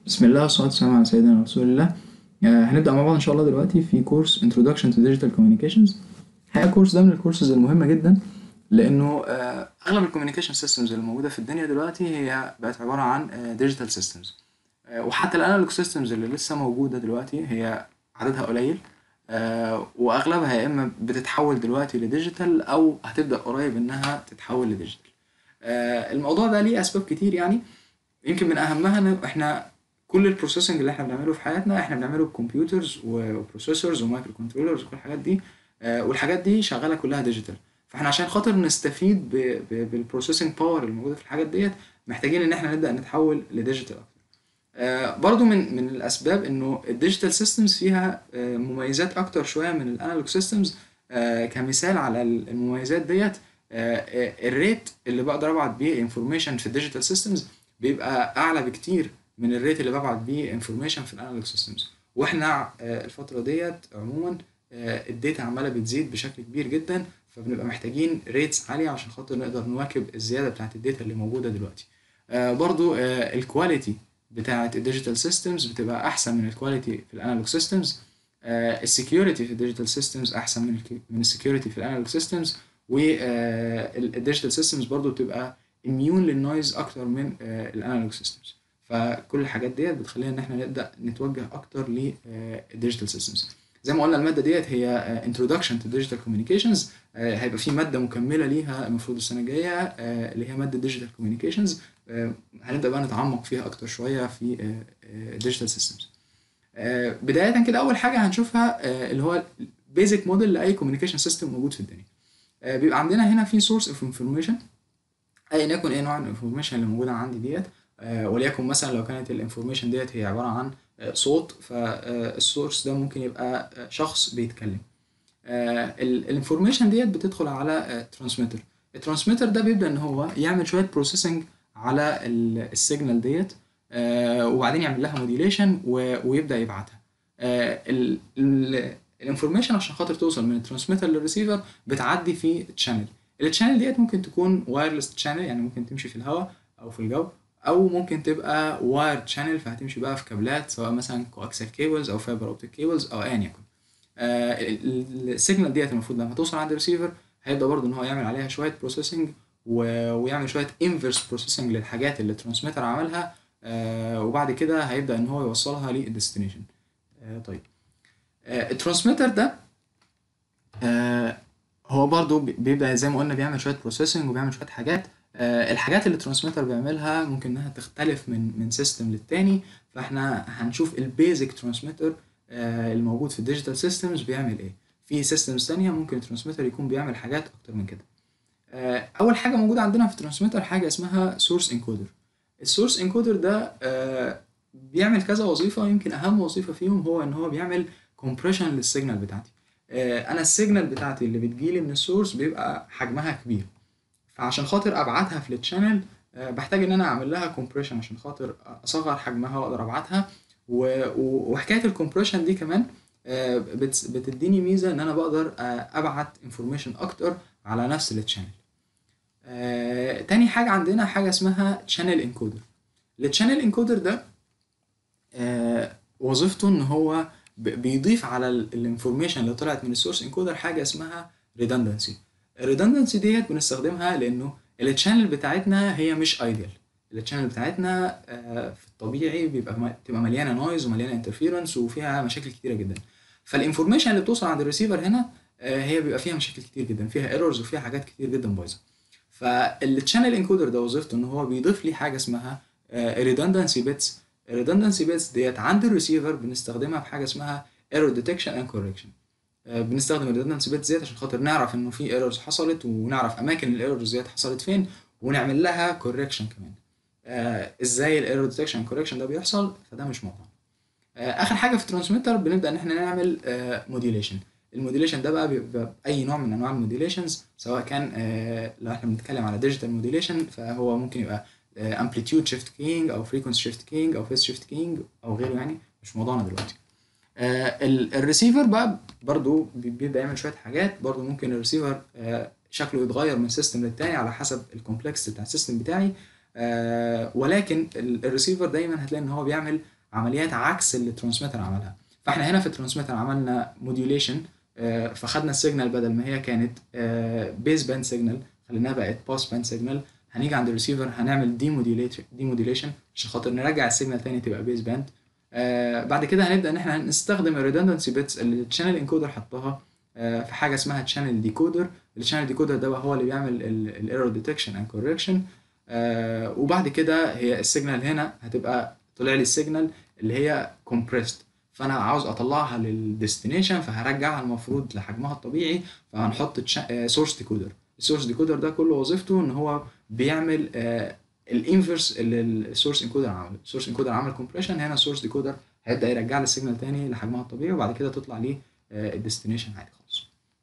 بسم الله والصلاة والسلام على سيدنا رسول الله آه، هنبدأ مع بعض إن شاء الله دلوقتي في كورس Introduction to Digital Communications الحقيقة الكورس ده من الكورسز المهمة جدا لأنه آه، أغلب الكوميونيكيشن سيستمز اللي موجودة في الدنيا دلوقتي هي بقت عبارة عن ديجيتال سيستمز وحتى الانالوج سيستمز اللي لسه موجودة دلوقتي هي عددها قليل آه، وأغلبها يا إما بتتحول دلوقتي لديجيتال أو هتبدأ قريب إنها تتحول لديجيتال آه، الموضوع ده ليه أسباب كتير يعني يمكن من أهمها إن إحنا كل البروسيسنج اللي احنا بنعمله في حياتنا احنا بنعمله بكمبيوترز وبروسيسورز ومايكرو كنترولرز وكل الحاجات دي آه، والحاجات دي شغاله كلها ديجيتال فاحنا عشان خاطر نستفيد بالبروسيسنج باور الموجوده في الحاجات ديت محتاجين ان احنا نبدا نتحول لديجيتال اكتر آه، برضو من من الاسباب انه الديجيتال سيستمز فيها آه، مميزات اكتر شويه من الانالوج سيستمز كمثال على المميزات ديت الريت اللي بقدر ابعت بيه انفورميشن في الديجيتال سيستمز بيبقى اعلى بكتير من الريت اللي ببعت بيه انفورميشن في الانالوج سيستمز واحنا آه، الفتره ديت عموما آه، الداتا عماله بتزيد بشكل كبير جدا فبنبقى محتاجين ريتس عاليه عشان خاطر نقدر نواكب الزياده بتاعت الداتا اللي موجوده دلوقتي آه، برضو الكواليتي بتاعت الديجيتال سيستمز بتبقى احسن من الكواليتي في الانالوج سيستمز السكيورتي في الديجيتال سيستمز احسن من ال من السكيورتي في الانالوج سيستمز والديجيتال سيستمز برضو بتبقى اميون للنويز اكتر من الانالوج سيستمز فكل الحاجات ديت بتخلينا ان احنا نبدا نتوجه اكتر للديجيتال سيستمز زي ما قلنا الماده ديت هي انتروداكشن تو ديجيتال كوميونيكيشنز هيبقى في ماده مكمله ليها المفروض السنه الجايه آه، اللي هي ماده ديجيتال كوميونيكيشنز هنبدا بقى نتعمق فيها اكتر شويه في ديجيتال سيستمز بدايه كده اول حاجه هنشوفها آه، اللي هو بيزك موديل لاي كوميونيكيشن سيستم موجود في الدنيا آه، بيبقى عندنا هنا في سورس اوف انفورميشن ايا يكن ايه نوع الانفورميشن اللي موجوده عندي ديت آه، وليكن مثلا لو كانت الانفورميشن ديت هي عباره عن آه، صوت فالسورس ده ممكن يبقى آه، شخص بيتكلم الانفورميشن ديت بتدخل على ترانسميتر الترانسميتر ده بيبدا ان هو يعمل شويه بروسيسنج على السيجنال ديت وبعدين يعمل لها موديليشن ويبدا يبعتها الانفورميشن عشان خاطر توصل من الترانسميتر للريسيفر بتعدي في تشانل التشانل ديت ممكن تكون وايرلس تشانل يعني ممكن تمشي في الهواء او في الجو او ممكن تبقى واير شانل فهتمشي بقى في كابلات سواء مثلا كواكسل كيبلز او فايبر اوبتيك كيبلز او ايا يكن آه السيجنال ديت المفروض لما توصل عند الريسيفر هيبدا برضه ان هو يعمل عليها شويه بروسيسنج ويعمل شويه انفرس بروسيسنج للحاجات اللي الترانسميتر عملها آه وبعد كده هيبدا ان هو يوصلها للديستنيشن آه طيب آه الترانسميتر ده آه هو برضه بيبدا زي ما قلنا بيعمل شويه بروسيسنج وبيعمل شويه حاجات آه، الحاجات اللي الترانسميتر بيعملها ممكن انها تختلف من من سيستم للتاني فاحنا هنشوف البيزك ترانسميتر الموجود في الديجيتال سيستمز بيعمل ايه في سيستمز تانية ممكن الترانسميتر يكون بيعمل حاجات اكتر من كده آه، اول حاجه موجوده عندنا في الترانسميتر حاجه اسمها سورس انكودر السورس انكودر ده آه، بيعمل كذا وظيفه يمكن اهم وظيفه فيهم هو ان هو بيعمل كومبريشن للسيجنال بتاعتي انا السيجنال بتاعتي اللي بتجيلي من السورس بيبقى حجمها كبير فعشان خاطر ابعتها في التشانل بحتاج ان انا اعمل لها كومبريشن عشان خاطر اصغر حجمها واقدر ابعتها وحكايه الكومبريشن دي كمان بتديني ميزه ان انا بقدر ابعت انفورميشن اكتر على نفس التشانل تاني حاجه عندنا حاجه اسمها تشانل انكودر التشانل انكودر ده وظيفته ان هو بيضيف على الانفورميشن اللي طلعت من السورس انكودر حاجه اسمها ريدندنسي الريدندنسي ديت بنستخدمها لانه التشانل بتاعتنا هي مش ايديال التشانل بتاعتنا في الطبيعي بيبقى بتبقى مليانه نويز ومليانه انترفيرنس وفيها مشاكل كتيره جدا فالانفورميشن اللي بتوصل عند الريسيفر هنا هي بيبقى فيها مشاكل كتير جدا فيها ايرورز وفيها حاجات كتير جدا بايظه فالتشانل انكودر ده وظيفته ان هو بيضيف لي حاجه اسمها ريدندنسي بيتس الريدندنسي بيتس ديت عند الريسيفر بنستخدمها في حاجه اسمها ايرور ديتكشن اند كوركشن بنستخدم الريدندنسي بيت ديت عشان خاطر نعرف انه في ايرورز حصلت ونعرف اماكن الايرورز ديت حصلت فين ونعمل لها كوركشن كمان آه ازاي الايرور ديتكشن كوركشن ده بيحصل فده مش موضوع آه اخر حاجه في الترانسميتر بنبدا ان احنا نعمل آه موديليشن الموديليشن ده بقى بيبقى اي نوع من انواع الموديليشنز سواء كان آه لو احنا بنتكلم على ديجيتال موديليشن فهو ممكن يبقى امبليتيود شيفت كينج او فريكونسي شيفت كينج او فيس شيفت كينج او غيره يعني مش موضوعنا دلوقتي آه الريسيفر بقى برضو بيبدا يعمل شويه حاجات برضو ممكن الريسيفر آه شكله يتغير من سيستم للتاني على حسب الكومبلكس بتاع السيستم بتاعي آه ولكن الريسيفر دايما هتلاقي ان هو بيعمل عمليات عكس اللي الترانسميتر عملها فاحنا هنا في الترانسميتر عملنا موديوليشن فخدنا السيجنال بدل ما هي كانت بيز باند سيجنال خليناها بقت باس باند سيجنال هنيجي عند الريسيفر هنعمل دي موديوليشن عشان خاطر نرجع السيجنال تاني تبقى بيز باند آه بعد كده هنبدا ان احنا نستخدم الريدندنسي بيتس اللي الشانل انكودر حطها آه في حاجه اسمها تشانل ديكودر الشانل ديكودر ده هو اللي بيعمل الايرور ديتكشن اند كوركشن وبعد كده هي السيجنال هنا هتبقى طلع لي السيجنال اللي هي كومبريست فانا عاوز اطلعها للديستنيشن فهرجعها المفروض لحجمها الطبيعي فهنحط سورس ديكودر السورس ديكودر ده كل وظيفته ان هو بيعمل آه الانفرس اللي السورس انكودر عمله السورس انكودر عمل كومبريشن هنا السورس ديكودر هيبدا يرجع لي السيجنال تاني لحجمها الطبيعي وبعد كده تطلع ليه الديستنيشن عادي خالص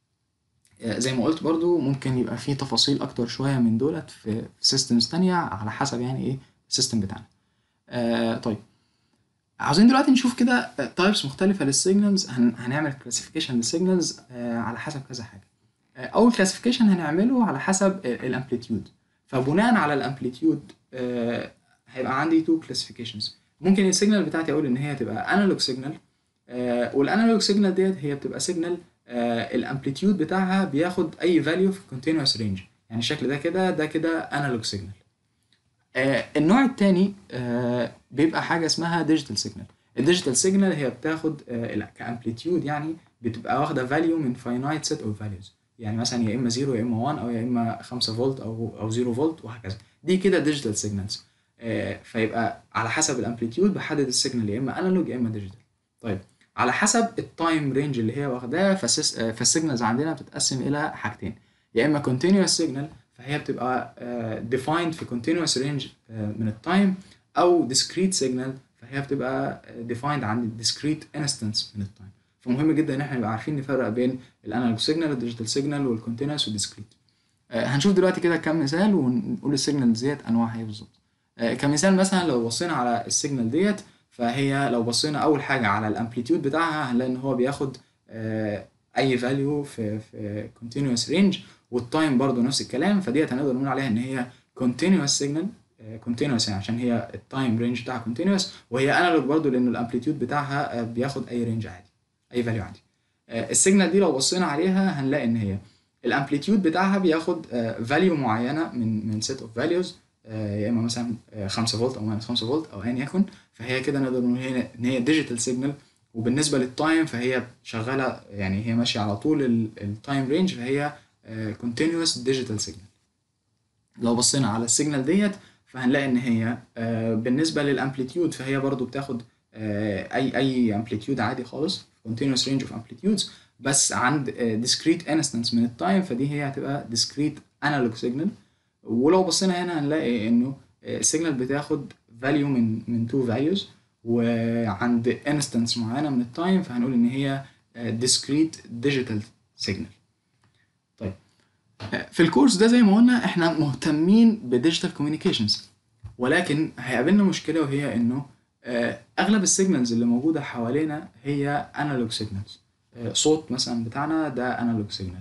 زي ما قلت برضو ممكن يبقى في تفاصيل اكتر شويه من دولت في سيستمز تانية على حسب يعني ايه السيستم بتاعنا آه طيب عاوزين دلوقتي نشوف كده تايبس مختلفه للسيجنالز هنعمل كلاسيفيكيشن للسيجنالز آه على حسب كذا حاجه آه اول كلاسيفيكيشن هنعمله على حسب الامبليتيود فبناء على الامبليتيود آه هيبقى عندي تو كلاسيفيكيشنز ممكن السيجنال بتاعتي اقول ان هي تبقى انالوج سيجنال آه والانالوج سيجنال ديت هي بتبقى سيجنال آه الامبليتيود بتاعها بياخد اي فاليو في كونتينوس رينج يعني الشكل ده كده ده كده انالوج سيجنال آه النوع الثاني آه بيبقى حاجه اسمها ديجيتال سيجنال الديجيتال سيجنال هي بتاخد آه كامبليتيود يعني بتبقى واخده فاليو من فاينايت سيت اوف فاليوز يعني مثلا يا اما 0 يا اما 1 او يا اما 5 فولت او او 0 فولت وهكذا دي كده ديجيتال سيجنالز آه فيبقى على حسب الامبليتيود بحدد السيجنال يا اما انالوج يا اما ديجيتال طيب على حسب التايم رينج اللي هي واخداه فالسيجنالز عندنا بتتقسم الى حاجتين يا اما continuous سيجنال فهي بتبقى defined في continuous range من التايم او discrete سيجنال فهي بتبقى defined عند discrete instance من التايم فمهم جدا ان احنا نبقى عارفين نفرق بين الانالوج سيجنال والديجيتال سيجنال والكونتينوس والديسكريت هنشوف دلوقتي كده كام مثال ونقول السيجنال ديت انواعها ايه بالظبط كمثال مثلا لو بصينا على السيجنال ديت فهي لو بصينا اول حاجه على الامبليتيود بتاعها هنلاقي ان هو بياخد اي فاليو في في كونتينوس رينج والتايم برضو نفس الكلام فديت هنقدر نقول عليها ان هي كونتينوس سيجنال كونتينوس يعني عشان هي التايم رينج بتاعها كونتينوس وهي انالوج برضو لان الامبليتيود بتاعها بياخد اي رينج عادي اي فاليو عادي السيجنال دي لو بصينا عليها هنلاقي ان هي الامبليتيود بتاعها بياخد فاليو معينه من من سيت اوف فاليوز يا اما مثلا 5 فولت او ماينس 5 فولت او ايا يكن فهي كده نقدر نقول ان هي ديجيتال سيجنال وبالنسبه للتايم فهي شغاله يعني هي ماشيه على طول التايم رينج فهي كونتينوس ديجيتال سيجنال لو بصينا على السيجنال ديت فهنلاقي ان هي بالنسبه للامبليتيود فهي برضو بتاخد اي اي امبليتيود عادي خالص continuous range of amplitudes بس عند discrete instance من التايم فدي هي هتبقى discrete analog signal ولو بصينا هنا هنلاقي انه السيجنال بتاخد value من من two values وعند instance معينه من التايم فهنقول ان هي discrete digital signal طيب في الكورس ده زي ما قلنا احنا مهتمين بديجيتال كوميونيكيشنز ولكن هيقابلنا مشكله وهي انه اغلب السيجنالز اللي موجوده حوالينا هي انالوج سيجنالز صوت مثلا بتاعنا ده انالوج سيجنال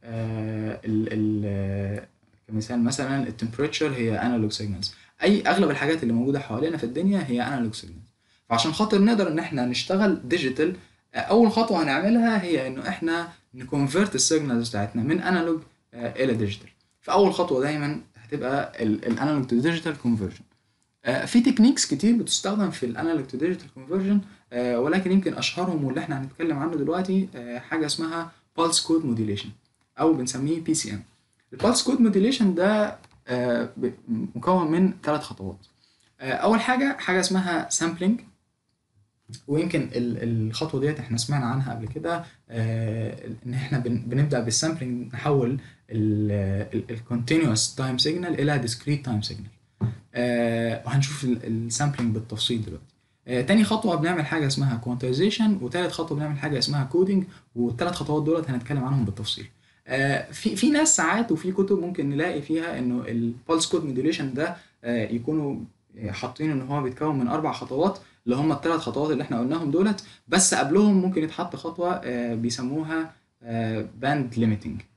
كمثال مثلا التمبريتشر هي انالوج سيجنالز اي اغلب الحاجات اللي موجوده حوالينا في الدنيا هي انالوج سيجنالز فعشان خاطر نقدر ان احنا نشتغل ديجيتال اول خطوه هنعملها هي انه احنا نكونفرت السيجنالز بتاعتنا من انالوج الى ديجيتال فاول خطوه دايما هتبقى الانالوج تو ديجيتال كونفرجن في تكنيكس كتير بتستخدم في الانالوج تو ديجيتال كونفرجن ولكن يمكن اشهرهم واللي احنا هنتكلم عنه دلوقتي حاجه اسمها بالس كود موديليشن او بنسميه بي سي ام البالس كود موديليشن ده مكون من ثلاث خطوات اول حاجه حاجه اسمها سامبلنج ويمكن الخطوه ديت احنا سمعنا عنها قبل كده ان احنا بنبدا بالسامبلنج نحول الكونتينوس تايم سيجنال الى ديسكريت تايم سيجنال وهنشوف السامبلنج بالتفصيل دلوقتي آه، تاني خطوة بنعمل حاجة اسمها كوانتايزيشن وتالت خطوة بنعمل حاجة اسمها كودينج والتلات خطوات دولت هنتكلم عنهم بالتفصيل. آه، في في ناس ساعات وفي كتب ممكن نلاقي فيها انه البولس كود موديوليشن ده آه، يكونوا حاطين ان هو بيتكون من اربع خطوات اللي هم الثلاث خطوات اللي احنا قلناهم دولت بس قبلهم ممكن يتحط خطوة بيسموها باند ليميتنج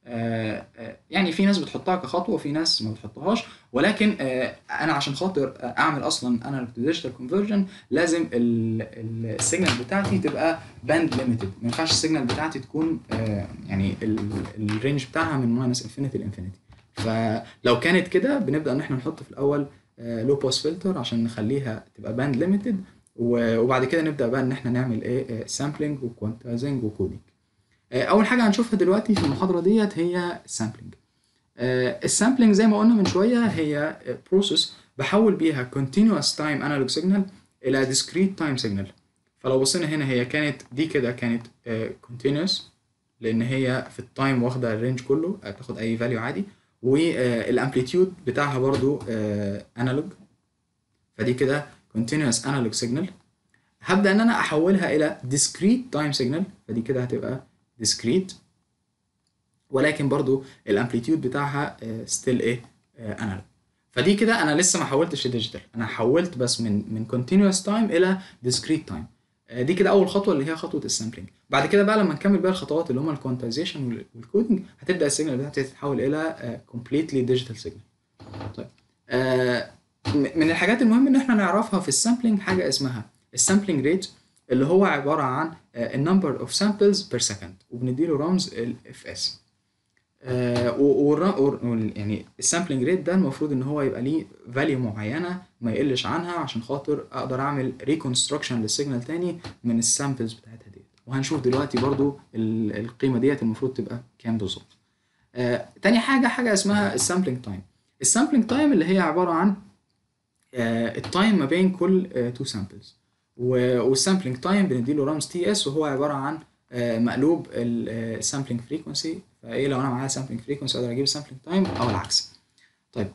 آه، آه، يعني في ناس بتحطها كخطوه وفي ناس ما بتحطهاش ولكن آه، انا عشان خاطر اعمل اصلا انالوج تو ديجيتال كونفرجن لازم ال- ال- السيجنال بتاعتي تبقى باند ليميتد ما ينفعش السيجنال بتاعتي تكون آه، يعني ال- الرينج بتاعها من ماينس انفينيتي لانفينيتي فلو كانت كده بنبدا ان احنا نحط في الاول لو باس فلتر عشان نخليها تبقى باند ليميتد وبعد كده نبدا بقى ان احنا نعمل ايه سامبلنج وكوانتايزنج وكودينج اول حاجه هنشوفها دلوقتي في المحاضره ديت هي السامبلنج السامبلنج زي ما قلنا من شويه هي بروسيس بحول بيها continuous time analog signal الى discrete time signal فلو بصينا هنا هي كانت دي كده كانت آه، continuous لان هي في التايم واخده الرينج كله آه، بتاخد اي فاليو عادي والامبليتيود بتاعها برضو انالوج فدي كده continuous analog signal هبدا ان انا احولها الى discrete time signal فدي كده هتبقى discrete ولكن برضو الامبليتيود بتاعها ستيل ايه انالوج فدي كده انا لسه ما حولتش لديجيتال انا حولت بس من من continuous time الى discrete time آه، دي كده اول خطوه اللي هي خطوه السامبلنج بعد كده بقى لما نكمل بقى الخطوات اللي هم الكوانتايزيشن والكودنج هتبدا السيجنال بتاعتي تتحول الى كومبليتلي ديجيتال سيجنال طيب آه، م- من الحاجات المهم ان احنا نعرفها في السامبلنج حاجه اسمها السامبلنج ريت اللي هو عباره عن النمبر اوف سامبلز بير سكند وبنديله رمز الاف اس يعني السامبلنج ريت ده المفروض ان هو يبقى ليه فاليو معينه ما يقلش عنها عشان خاطر اقدر اعمل ريكونستراكشن للسيجنال تاني من السامبلز بتاعتها ديت وهنشوف دلوقتي برضو ال- القيمه ديت المفروض تبقى كام بالظبط آه، تاني حاجه حاجه اسمها السامبلنج تايم السامبلنج تايم اللي هي عباره عن التايم ما بين كل تو سامبلز والسامبلنج تايم بنديله رمز تي اس وهو عباره عن آه، مقلوب السامبلنج فريكونسي فايه لو انا معايا سامبلنج فريكونسي اقدر اجيب السامبلنج تايم او العكس طيب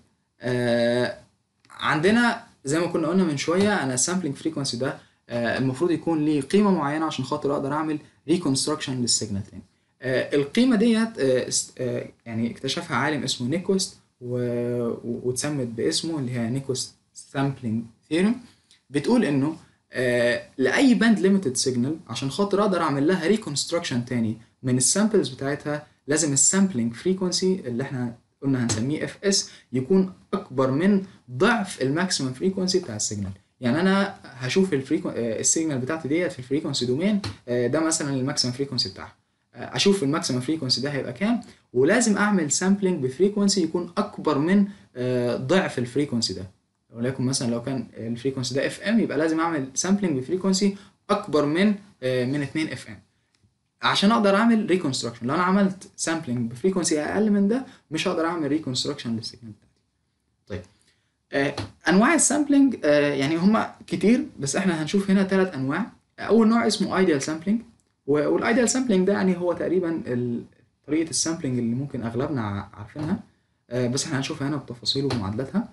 آه عندنا زي ما كنا قلنا من شويه انا السامبلنج فريكونسي ده آه المفروض يكون ليه قيمه معينه عشان خاطر اقدر اعمل ريكونستراكشن للسيجنال تاني آه القيمه ديت آه است- آه يعني اكتشفها عالم اسمه نيكوست و- و- واتسمت باسمه اللي هي نيكوست سامبلنج ثيورم بتقول انه آه لاي باند ليميتد سيجنال عشان خاطر اقدر اعمل لها ريكونستراكشن تاني من السامبلز بتاعتها لازم السامبلنج فريكونسي اللي احنا قلنا هنسميه اف اس يكون اكبر من ضعف الماكسيمم فريكونسي بتاع السيجنال يعني انا هشوف الفريكو... آه، السيجنال بتاعتي ديت في الفريكونسي دومين آه، ده مثلا الماكسيمم فريكونسي بتاعها آه، اشوف الماكسيمم فريكونسي ده هيبقى كام ولازم اعمل سامبلنج بفريكونسي يكون اكبر من آه، ضعف الفريكونسي ده ولكن مثلا لو كان الفريكونسي ده اف ام يبقى لازم اعمل سامبلنج بفريكونسي اكبر من آه، من 2 اف ام عشان اقدر اعمل ريكونستراكشن لو انا عملت سامبلنج بفريكونسي اقل من ده مش هقدر اعمل ريكونستراكشن للسيجنال بتاعتي طيب آه انواع السامبلنج آه يعني هما كتير بس احنا هنشوف هنا ثلاث انواع اول نوع اسمه ايديال سامبلنج والايديال سامبلنج ده يعني هو تقريبا ال- طريقه السامبلنج اللي ممكن اغلبنا ع- عارفينها آه بس احنا هنشوفها هنا بتفاصيل ومعادلاتها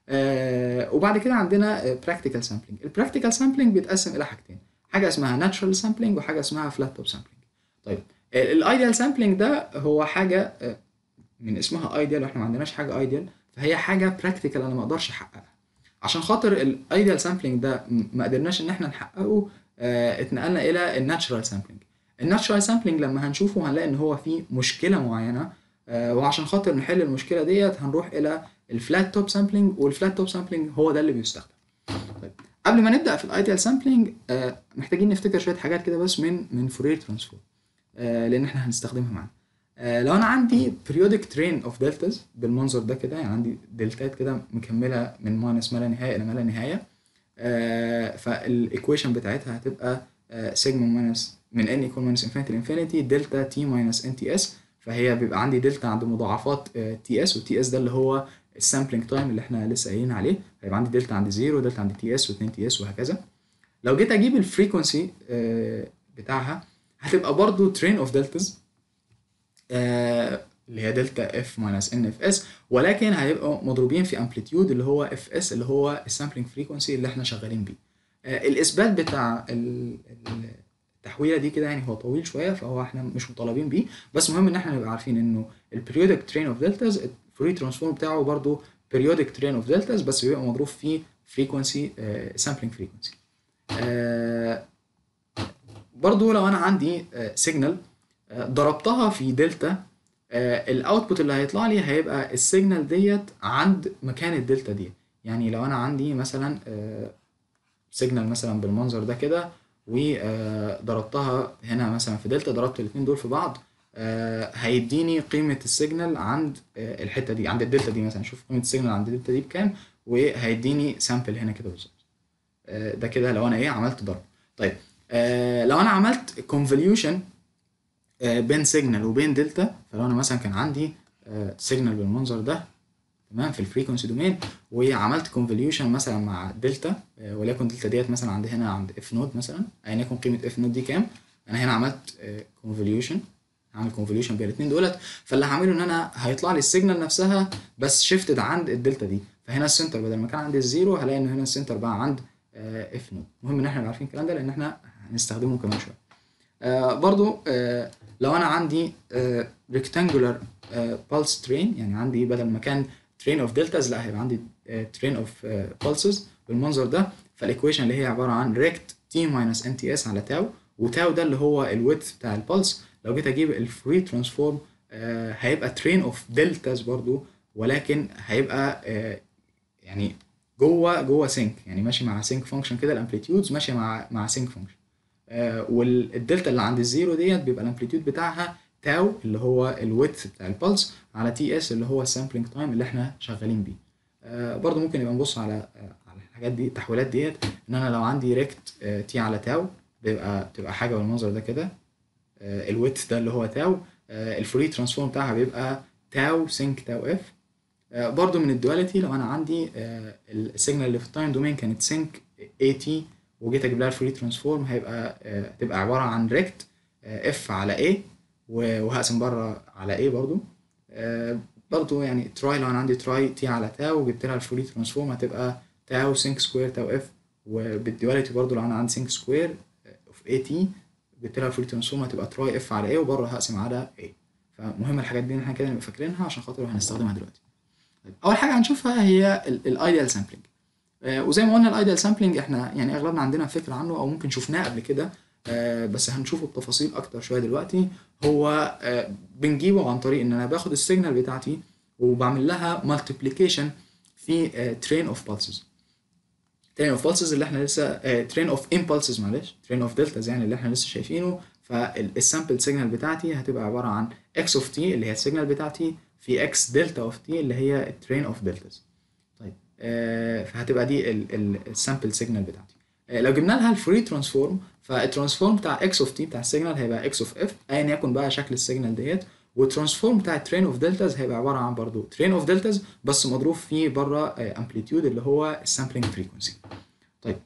آه وبعد كده عندنا براكتيكال سامبلنج البراكتيكال سامبلنج بيتقسم الى حاجتين حاجه اسمها ناتشرال سامبلنج وحاجه اسمها فلات توب سامبلنج طيب الايديال سامبلنج ده هو حاجه آه، من اسمها ايديال واحنا ما عندناش حاجه ايديال فهي حاجه براكتيكال انا ما اقدرش احققها عشان خاطر الايديال سامبلنج ده م- ما قدرناش ان احنا نحققه آه، اتنقلنا الى الناتشرال سامبلنج الناتشرال سامبلنج لما هنشوفه هنلاقي ان هو فيه مشكله معينه آه، وعشان خاطر نحل المشكله ديت هنروح الى الفلات توب سامبلنج والفلات توب سامبلنج هو ده اللي بيستخدم طيب قبل ما نبدا في الايديال سامبلنج محتاجين نفتكر شويه حاجات كده بس من من فورير ترانسفورم آه، لان احنا هنستخدمها معانا آه، لو انا عندي periodic train of deltas بالمنظر ده كده يعني عندي دلتات كده مكمله من ماينس ما لا نهايه الى ما لا نهايه آه، فالايكويشن بتاعتها هتبقى سيجما ماينس من ان ايكوال ماينس انفينيتي لانفينيتي دلتا تي ماينس ان تي اس فهي بيبقى عندي دلتا عند مضاعفات تي اس والتي اس ده اللي هو السامبلنج تايم اللي احنا لسه قايلين عليه هيبقى عندي دلتا عند زيرو دلتا عند تي اس و2 تي اس وهكذا لو جيت اجيب الفريكونسي بتاعها هتبقى برضو ترين اوف دلتاز اللي هي دلتا اف ماينس ان اف اس ولكن هيبقوا مضروبين في امبليتيود اللي هو اف اس اللي هو السامبلنج فريكونسي اللي احنا شغالين بيه آه، الاثبات بتاع ال- ال- التحويله دي كده يعني هو طويل شويه فهو احنا مش مطالبين بيه بس مهم ان احنا نبقى عارفين انه البريودك ترين اوف دلتاز الفوري ترانسفورم بتاعه برضو periodic ترين اوف دلتاز بس بيبقى مضروب فيه فريكونسي سامبلنج فريكونسي برضو لو انا عندي سيجنال ضربتها في دلتا الاوتبوت اللي هيطلع لي هيبقى السيجنال ديت عند مكان الدلتا دي يعني لو انا عندي مثلا سيجنال مثلا بالمنظر ده كده وضربتها هنا مثلا في دلتا ضربت الاثنين دول في بعض آه، هيديني قيمة السيجنال عند آه، الحتة دي عند الدلتا دي مثلا شوف قيمة السيجنال عند الدلتا دي بكام وهيديني سامبل هنا كده بالظبط آه، ده كده لو انا ايه عملت ضرب طيب آه، لو انا عملت كونفوليوشن بين سيجنال وبين دلتا فلو انا مثلا كان عندي سيجنال بالمنظر ده تمام في الفريكونسي دومين وعملت كونفوليوشن مثلا مع دلتا آه، وليكن دلتا ديت مثلا عند هنا عند اف نود مثلا ايا يكن قيمه اف نود دي كام انا هنا عملت كونفوليوشن هعمل كونفوليوشن بين الاثنين دولت فاللي هعمله ان انا هيطلع لي السيجنال نفسها بس شيفتد عند الدلتا دي فهنا السنتر بدل ما كان عند الزيرو هلاقي ان هنا السنتر بقى عند اف نود المهم ان احنا نبقى عارفين الكلام ده لان احنا هنستخدمه كمان شويه آه برضو آه لو انا عندي آه ريكتانجولار بالس ترين يعني عندي بدل ما كان ترين اوف دلتاز لا هيبقى عندي ترين اوف بالسز بالمنظر ده فالايكويشن اللي هي عباره عن ريكت تي ماينس ان تي اس على تاو وتاو ده اللي هو الويدث بتاع البلس لو جيت اجيب الفري ترانسفورم آه هيبقى ترين اوف دلتاز برضو ولكن هيبقى آه يعني جوه جوه سينك يعني ماشي مع سينك فانكشن كده الامبليتيودز ماشيه مع مع سينك فانكشن آه والدلتا اللي عند الزيرو ديت بيبقى الامبليتيود بتاعها تاو اللي هو الويدث بتاع البلس على تي اس اللي هو السامبلينج تايم اللي احنا شغالين بيه آه برضو ممكن يبقى نبص على آه على الحاجات دي التحويلات ديت ان انا لو عندي ريكت آه تي على تاو بيبقى بتبقى حاجه بالمنظر ده كده آه الويدث ده اللي هو تاو آه الفري ترانسفورم بتاعها بيبقى تاو سينك تاو اف آه برضو من الدواليتي لو انا عندي آه السيجنال اللي في التايم دومين كانت سينك اي تي وجيت اجيب لها الفري ترانسفورم هيبقى آه تبقى عباره عن ريكت اف على اي وهقسم بره على ايه برضو آه برضو يعني تراي لو انا عندي تراي تي على تاو وجبت لها الفري ترانسفورم هتبقى تاو سينك سكوير تاو اف وبالديواليتي برضو لو انا عندي سينك سكوير اوف اي تي جبت لها الفري ترانسفورم هتبقى تراي اف على ايه وبره هقسم على ايه فمهم الحاجات دي ان احنا كده نبقى فاكرينها عشان خاطر هنستخدمها دلوقتي طيب اول حاجه هنشوفها هي الايديال سامبلنج آه وزي ما قلنا الايديال سامبلنج احنا يعني اغلبنا عندنا فكره عنه او ممكن شفناه قبل كده آه بس هنشوفه بتفاصيل اكتر شويه دلوقتي هو آه بنجيبه عن طريق ان انا باخد السيجنال بتاعتي وبعمل لها مالتيبليكيشن في ترين اوف بالسز ترين اوف بالسز اللي احنا لسه ترين اوف امبulses معلش ترين اوف دلتاز يعني اللي احنا لسه شايفينه فالسامبل سيجنال بتاعتي هتبقى عباره عن اكس اوف تي اللي هي السيجنال بتاعتي في اكس دلتا اوف تي اللي هي الترين اوف دلتاز طيب آه فهتبقى دي السامبل سيجنال بتاعتي آه لو جبنا لها الفري ترانسفورم فالترانسفورم بتاع اكس اوف تي بتاع السيجنال هيبقى اكس اوف اف ايا يكن بقى شكل السيجنال ديت والترانسفورم بتاع الترين اوف دلتاز هيبقى عباره عن برضو ترين اوف دلتاز بس مضروب فيه بره امبليتيود اللي هو السامبلينج فريكونسي طيب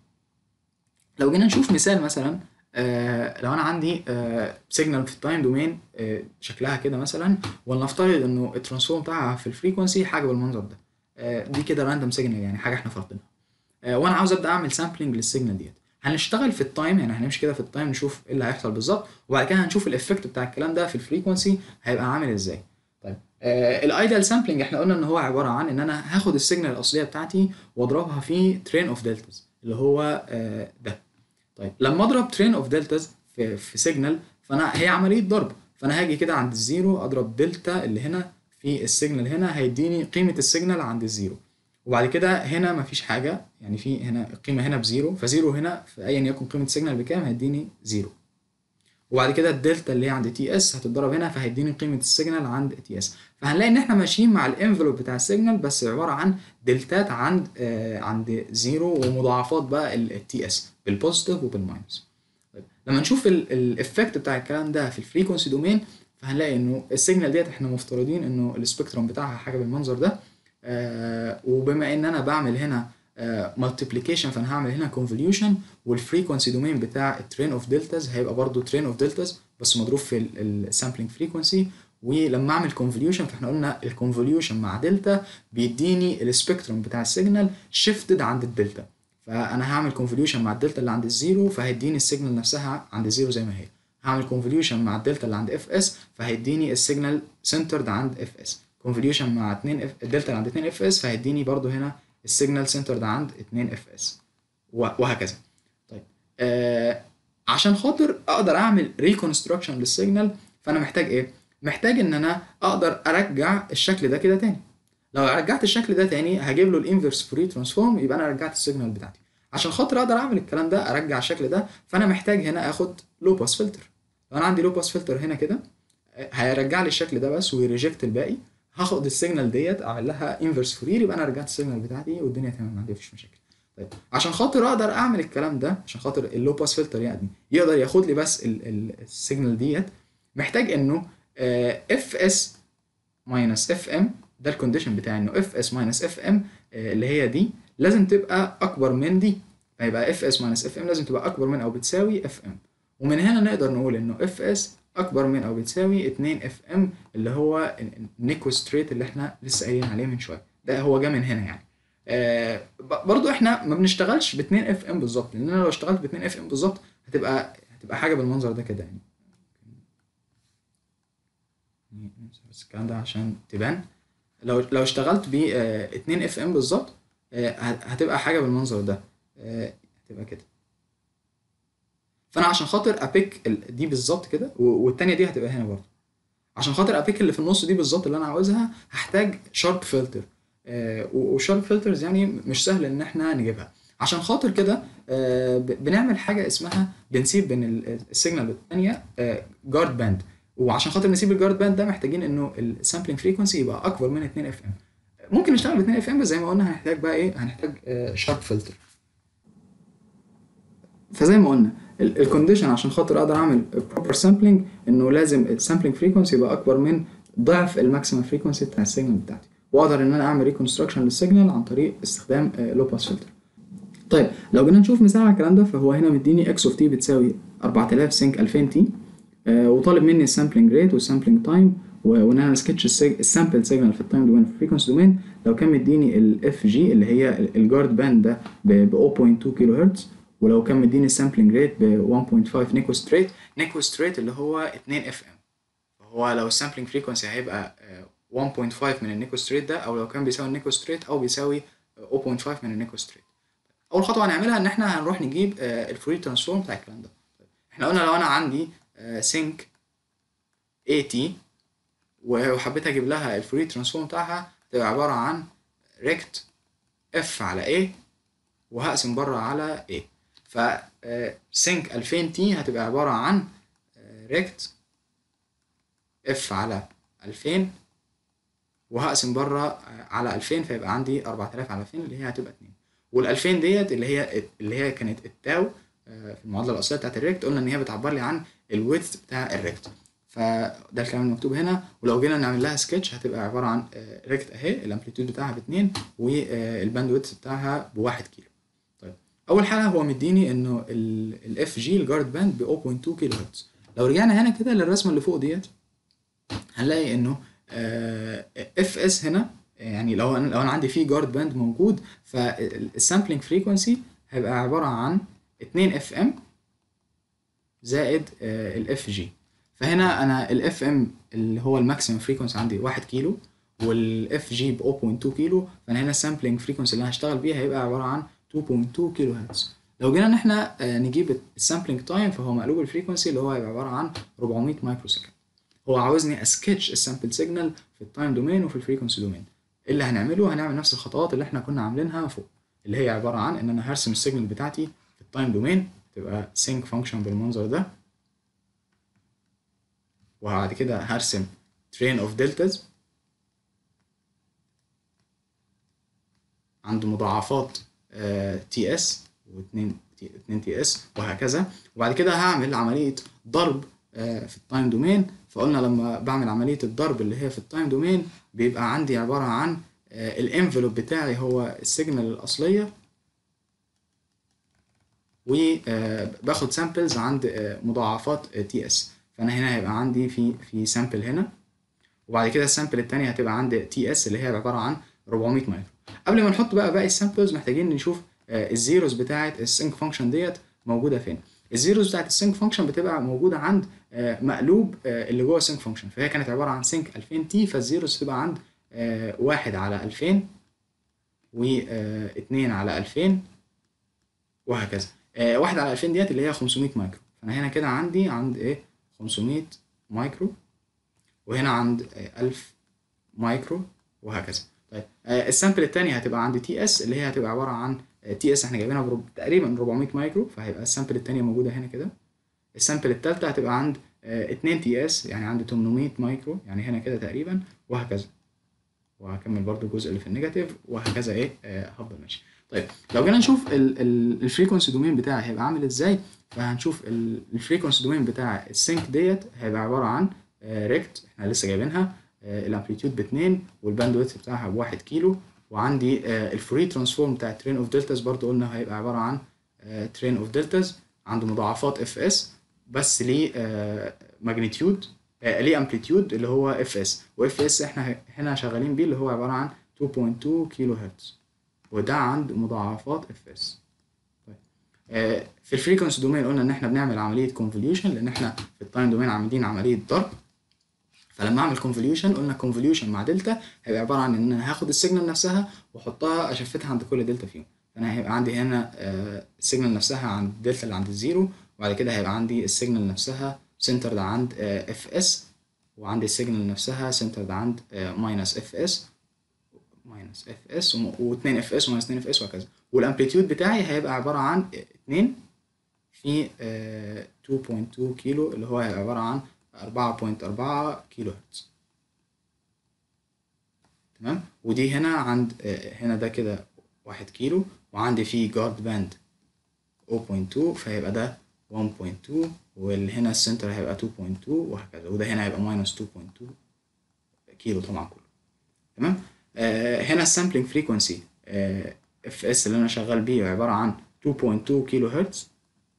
لو جينا نشوف مثال مثلا آه لو انا عندي آه سيجنال في التايم دومين آه شكلها كده مثلا ولنفترض انه الترانسفورم بتاعها في الفريكونسي حاجه بالمنظر ده آه دي كده راندوم سيجنال يعني حاجه احنا فرضينها آه وانا عاوز ابدا اعمل سامبلنج للسيجنال ديت هنشتغل في التايم يعني هنمشي كده في التايم نشوف ايه اللي هيحصل بالظبط وبعد كده هنشوف الايفكت بتاع الكلام ده في الفريكونسي هيبقى عامل ازاي طيب آه الايديال سامبلنج احنا قلنا ان هو عباره عن ان انا هاخد السيجنال الاصليه بتاعتي واضربها في ترين اوف دلتاز اللي هو آه ده طيب لما اضرب ترين اوف دلتاز في في سيجنال فانا هي عمليه ضرب فانا هاجي كده عند الزيرو اضرب دلتا اللي هنا في السيجنال هنا هيديني قيمه السيجنال عند الزيرو وبعد كده هنا مفيش حاجه يعني في هنا القيمه هنا بزيرو فزيرو هنا في ايا يكن قيمه السيجنال بكام هيديني زيرو وبعد كده الدلتا اللي هي عند تي اس هتتضرب هنا فهيديني قيمه السيجنال عند تي اس فهنلاقي ان احنا ماشيين مع الانفلوب بتاع السيجنال بس عباره عن دلتات عند آه عند زيرو ومضاعفات بقى التي اس بالبوزيتيف وبالماينس طيب لما نشوف الايفكت بتاع الكلام ده في الفريكونسي دومين فهنلاقي انه السيجنال ديت احنا مفترضين انه السبيكترم بتاعها حاجه بالمنظر ده آه وبما ان انا بعمل هنا مالتيبليكيشن فانا هعمل هنا كونفوليوشن والفريكونسي دومين بتاع الترين اوف دلتاز هيبقى برضو ترين اوف دلتاز بس مضروب في السامبلينج فريكونسي ولما اعمل كونفوليوشن فاحنا قلنا الكونفوليوشن مع دلتا بيديني السبيكترم بتاع السيجنال شيفتد عند الدلتا فانا هعمل كونفوليوشن مع الدلتا اللي عند الزيرو فهيديني السيجنال نفسها عند الزيرو زي ما هي هعمل كونفوليوشن مع الدلتا اللي عند اف اس فهيديني السيجنال سنترد عند اف اس كونفوليوشن مع 2 اف الدلتا اللي عند 2 اف اس فهيديني برضو هنا السيجنال سنترد عند 2 اف اس وهكذا طيب آه عشان خاطر اقدر اعمل ريكونستراكشن للسيجنال فانا محتاج ايه محتاج ان انا اقدر ارجع الشكل ده كده تاني لو رجعت الشكل ده تاني هجيب له الانفرس فوري ترانسفورم يبقى انا رجعت السيجنال بتاعتي عشان خاطر اقدر اعمل الكلام ده ارجع الشكل ده فانا محتاج هنا اخد لو باس فلتر لو انا عندي لو باس فلتر هنا كده هيرجع لي الشكل ده بس ويريجكت الباقي هاخد السيجنال ديت اعمل لها انفرس فورير يبقى انا رجعت السيجنال بتاعتي والدنيا تمام ما عندي مفيش مشاكل طيب عشان خاطر اقدر اعمل الكلام ده عشان خاطر اللو باس فلتر يعني يقدر ياخد لي بس السيجنال ديت محتاج انه اف اس ماينس اف ام ده الكونديشن بتاعي انه اف اس ماينس اف ام اللي هي دي لازم تبقى اكبر من دي فيبقى اف اس ماينس اف ام لازم تبقى اكبر من او بتساوي اف ام ومن هنا نقدر نقول انه اف اس اكبر من او بتساوي 2 اف ام اللي هو النيكو ستريت اللي احنا لسه قايلين عليه من شويه ده هو جه من هنا يعني آه برضو احنا ما بنشتغلش ب 2 اف ام بالظبط لان انا لو اشتغلت ب 2 اف ام بالظبط هتبقى هتبقى حاجه بالمنظر ده كده يعني بس الكلام ده عشان تبان لو لو اشتغلت ب 2 اف ام بالظبط هتبقى حاجه بالمنظر ده هتبقى كده فانا عشان خاطر ابيك دي بالظبط كده والتانيه دي هتبقى هنا برضه عشان خاطر ابيك اللي في النص دي بالظبط اللي انا عاوزها هحتاج شارب فلتر وشارب فلترز يعني مش سهل ان احنا نجيبها عشان خاطر كده بنعمل حاجه اسمها بنسيب بين السيجنال الثانيه جارد باند وعشان خاطر نسيب الجارد باند ده محتاجين انه السامبلنج فريكونسي يبقى اكبر من 2 اف ام ممكن نشتغل ب 2 اف ام بس زي ما قلنا هنحتاج بقى ايه هنحتاج شارب فلتر فزي ما قلنا الكونديشن عشان خاطر اقدر اعمل بروبر سامبلنج انه لازم السامبلنج فريكونسي يبقى اكبر من ضعف الماكسيمم فريكونسي بتاع السيجنال بتاعتي واقدر ان انا اعمل ريكونستراكشن للسيجنال عن طريق استخدام لو باس فلتر طيب لو جينا نشوف مثال على الكلام ده فهو هنا مديني اكس اوف تي بتساوي 4000 سينك 2000 تي آه وطالب مني السامبلنج ريت والسامبلنج تايم وان انا سكتش السامبل سيجنال في التايم دومين في الفريكونسي دومين لو كان مديني الاف جي اللي هي الجارد باند ده ب 0.2 كيلو هرتز ولو كان مديني السامبلنج ريت ب 1.5 نيكو ستريت نيكو ستريت اللي هو 2 اف ام فهو لو السامبلنج فريكونسي هيبقى 1.5 من النيكو ستريت ده او لو كان بيساوي النيكو ستريت او بيساوي 0.5 من النيكو ستريت اول خطوه هنعملها ان احنا هنروح نجيب الفوري ترانسفورم بتاع الكلام ده احنا قلنا لو انا عندي سينك اي تي وحبيت اجيب لها الفوري ترانسفورم بتاعها هتبقى عباره عن ريكت اف على ايه وهقسم بره على ايه ف سينك 2000 تي هتبقى عباره عن ريكت اف على 2000 وهقسم بره على 2000 فيبقى عندي 4000 على 2000 اللي هي هتبقى 2 وال 2000 ديت اللي هي اللي هي كانت التاو في المعادله الاصليه بتاعت الريكت قلنا ان هي بتعبر لي عن الويدث بتاع الريكت فده الكلام المكتوب هنا ولو جينا نعمل لها سكتش هتبقى عباره عن ريكت اهي الامبليتيود بتاعها باتنين والباند ويدث بتاعها بواحد كيلو طيب اول حاجه هو مديني انه الاف جي الجارد باند ب 0.2 كيلو هرتز لو رجعنا هنا كده للرسمه اللي فوق ديت هنلاقي انه اف اس هنا يعني لو انا لو انا عندي فيه جارد باند موجود فالسامبلنج فريكونسي هيبقى عباره عن 2 اف ام زائد الاف جي فهنا انا الاف ام اللي هو الماكسيمم فريكونسي عندي 1 كيلو والاف جي ب 0.2 كيلو فانا هنا السامبلنج فريكونسي اللي انا هشتغل بيها هيبقى عباره عن 2.2 كيلو هرتز لو جينا ان احنا نجيب السامبلنج تايم فهو مقلوب الفريكونسي اللي هو هيبقى عباره عن 400 مايكرو سكند هو عاوزني اسكتش السامبل سيجنال في التايم دومين وفي الفريكونسي دومين اللي هنعمله هنعمل نفس الخطوات اللي احنا كنا عاملينها فوق اللي هي عباره عن ان انا هرسم السيجنال بتاعتي في التايم دومين تبقى سينك فانكشن بالمنظر ده وبعد كده هرسم ترين اوف دلتاز عنده مضاعفات تي اس و2 2 تي اس وهكذا وبعد كده هعمل عمليه ضرب في التايم دومين فقلنا لما بعمل عمليه الضرب اللي هي في التايم دومين بيبقى عندي عباره عن الانفلوب بتاعي هو السيجنال الاصليه وباخد سامبلز عند مضاعفات تي اس فانا هنا هيبقى عندي في في سامبل هنا وبعد كده السامبل الثانيه هتبقى عند تي اس اللي هي عباره عن 400 مايكرو قبل ما نحط بقى باقي السامبلز محتاجين نشوف الزيروز بتاعه السينك فانكشن ديت موجوده فين الزيروز بتاعت السينك فانكشن بتبقى موجوده عند مقلوب اللي جوه السينك فانكشن فهي كانت عباره عن سينك 2000 تي فالزيروز تبقى عند واحد على 2000 و2 على 2000 وهكذا واحد على 2000 ديت اللي هي 500 مايكرو فانا هنا كده عندي عند ايه 500 مايكرو وهنا عند آه، 1000 مايكرو وهكذا طيب آه، السامبل التاني هتبقى عند تي اس اللي هي هتبقى عباره عن تي اس احنا جايبينها برب... تقريبا 400 مايكرو فهيبقى السامبل التانيه موجوده هنا كده السامبل التالتة هتبقى عند 2 تي اس يعني عند 800 مايكرو يعني هنا كده تقريبا وهكذا وهكمل برضو الجزء اللي في النيجاتيف وهكذا ايه آه، هفضل ماشي طيب لو جينا نشوف الفريكونسي دومين بتاعي هيبقى عامل ازاي فهنشوف الفريكونسي دومين بتاع السync ديت هيبقى عباره عن ريكت احنا لسه جايبينها الامبليتيود باتنين والباند ويدث بتاعها بواحد كيلو وعندي الفوري ترانسفورم بتاع ترين اوف دلتاز برضو قلنا هيبقى عباره عن ترين اوف دلتاز عنده مضاعفات اف اس بس ليه ماجنتيود ليه امبليتيود اللي هو اف اس واف اس احنا هنا شغالين بيه اللي هو عباره عن 2.2 كيلو هرتز وده عند مضاعفات اف اس طيب آه، في الفريكونسي دومين قلنا ان احنا بنعمل عمليه كونفوليوشن لان احنا في التايم دومين عاملين عمليه ضرب فلما اعمل كونفوليوشن قلنا كونفوليوشن مع دلتا هيبقى عباره عن ان انا هاخد السيجنال نفسها واحطها اشفتها عند كل دلتا فيهم فانا هيبقى عندي هنا آه، السيجنال نفسها عند الدلتا اللي عند الزيرو وبعد كده هيبقى عندي السيجنال نفسها سنترد عند اف اس وعندي السيجنال نفسها سنترد عند ماينس اف اس ماينس اف اس و2 اف اس وماينس 2 اف اس وهكذا والامبليتيود بتاعي هيبقى عباره عن 2 في آه، 2.2 كيلو اللي هو هيبقى عباره عن 4.4 كيلو هرتز تمام ودي هنا عند آه، هنا ده كده واحد كيلو وعندي فيه جارد باند 0.2 فهيبقى ده 1.2 واللي هنا السنتر هيبقى 2.2 وهكذا وده هنا هيبقى ماينس 2.2 كيلو طبعا كله تمام آه هنا السامبلينج فريكونسي اف اس اللي انا شغال بيه عباره عن 2.2 كيلو هرتز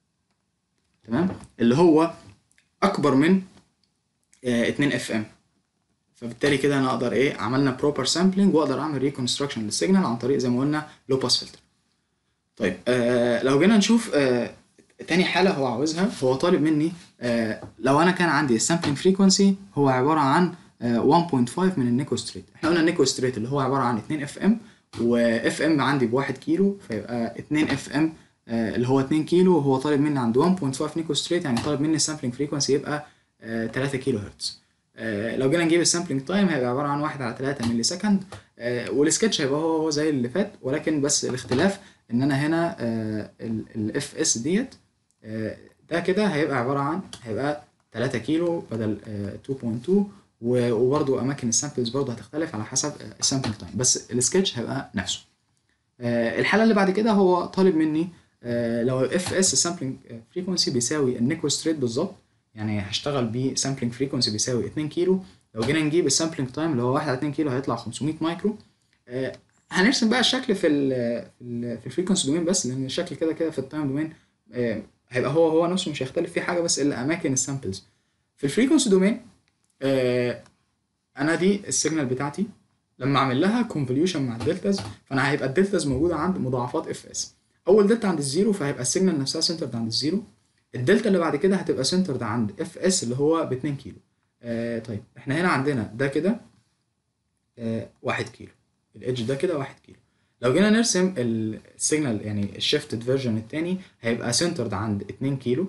تمام اللي هو اكبر من آه 2 اف ام فبالتالي كده انا اقدر ايه عملنا بروبر سامبلينج واقدر اعمل ريكونستراكشن للسيجنال عن طريق زي ما قلنا لو باس فلتر طيب آه لو جينا نشوف آه تاني حالة هو عاوزها هو طالب مني آه لو أنا كان عندي السامبلينج فريكونسي هو عبارة عن آه 1.5 من النيكو ستريت احنا قلنا النيكو ستريت اللي هو عبارة عن 2 اف ام واف ام عندي بواحد كيلو فيبقى 2 اف ام آه اللي هو 2 كيلو وهو طالب مني عند 1.5 نيكو ستريت يعني طالب مني السامبلينج فريكونسي يبقى آه 3 كيلو هرتز آه لو جينا نجيب السامبلينج تايم هيبقى عبارة عن 1 على 3 ملي سكند آه والسكتش هيبقى هو هو زي اللي فات ولكن بس الاختلاف ان انا هنا الاف اس ديت آه، ده كده هيبقى عبارة عن هيبقى 3 كيلو بدل آه، 2.2 و- وبرضو أماكن السامبلز برضو هتختلف على حسب آه، السامبلينج تايم بس السكتش هيبقى نفسه آه، الحالة اللي بعد كده هو طالب مني آه، لو اف اس السامبلينج فريكونسي بيساوي النيكو ستريت بالظبط يعني هشتغل بيه سامبلينج فريكونسي بيساوي 2 كيلو لو جينا نجيب السامبلينج تايم اللي هو 1 على 2 كيلو هيطلع 500 مايكرو آه، هنرسم بقى الشكل في ال في ال في الفريكونسي دومين بس لان الشكل كده كده في التايم دومين آه، هيبقى هو هو نفسه مش هيختلف فيه حاجه بس الا اماكن السامبلز في الفريكونسي دومين آه، انا دي السيجنال بتاعتي لما اعمل لها كونفوليوشن مع الدلتاز فانا هيبقى الدلتاز موجوده عند مضاعفات اف اس اول دلتا عند الزيرو فهيبقى السيجنال نفسها سنترد عند الزيرو الدلتا اللي بعد كده هتبقى سنترد عند اف اس اللي هو ب 2 كيلو آه طيب احنا هنا عندنا ده كده آه 1 كيلو الايدج ده كده 1 كيلو لو جينا نرسم السيجنال يعني الشيفتد فيرجن التاني هيبقى سنترد عند 2 كيلو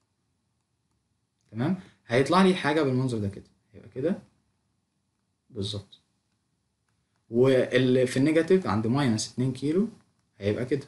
تمام هيطلع لي حاجه بالمنظر ده كده هيبقى كده بالظبط واللي في النيجاتيف عند ماينس 2 كيلو هيبقى كده